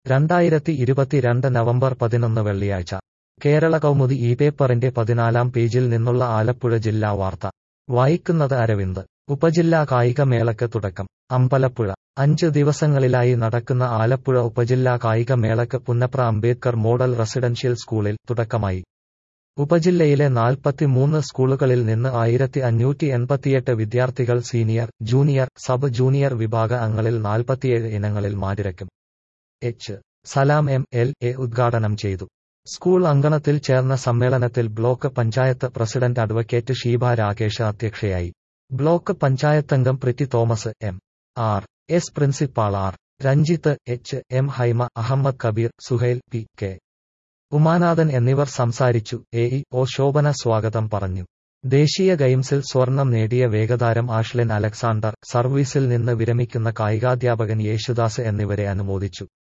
രണ്ടായിരത്തി ഇരുപത്തിരണ്ട് നവംബർ പതിനൊന്ന് വെള്ളിയാഴ്ച കേരള കൗമുദി ഈ പേപ്പറിന്റെ പതിനാലാം പേജിൽ നിന്നുള്ള ആലപ്പുഴ ജില്ലാ വാർത്ത വായിക്കുന്നത് അരവിന്ദ് ഉപജില്ലാ കായികമേളയ്ക്ക് തുടക്കം അമ്പലപ്പുഴ അഞ്ച് ദിവസങ്ങളിലായി നടക്കുന്ന ആലപ്പുഴ ഉപജില്ലാ കായികമേളയ്ക്ക് പുന്നപ്ര അംബേദ്കർ മോഡൽ റെസിഡൻഷ്യൽ സ്കൂളിൽ തുടക്കമായി ഉപജില്ലയിലെ നാൽപ്പത്തിമൂന്ന് സ്കൂളുകളിൽ നിന്ന് ആയിരത്തി അഞ്ഞൂറ്റി എൺപത്തിയെട്ട് വിദ്യാർത്ഥികൾ സീനിയർ ജൂനിയർ സബ് ജൂനിയർ വിഭാഗ അങ്ങളിൽ നാൽപ്പത്തിയേഴ് ഇനങ്ങളിൽ മാറ്റിരക്കും H Salam M L A ഉദ്ഘാടനം ചെയ്തു സ്കൂൾ അങ്കണത്തിൽ ചേർന്ന സമ്മേളനത്തിൽ block panchayat president advocate Sheeba Rakesh അധ്യക്ഷയായി ബ്ലോക്ക് പഞ്ചായത്തംഗം Pritty Thomas M R S principal R Ranjith H M Haima Ahammed Kabeer Suhail P K Umanathan എന്നിവർ സംസാരിച്ചു എ ഇ ഒ ശോഭന സ്വാഗതം പറഞ്ഞു ദേശീയ ഗെയിംസിൽ സ്വർണം നേടിയ വേഗതാരം ആഷ്ലിൻ അലക്സാണ്ടർ സർവീസിൽ നിന്ന് വിരമിക്കുന്ന കായികാധ്യാപകൻ യേശുദാസ് എന്നിവരെ അനുമോദിച്ചു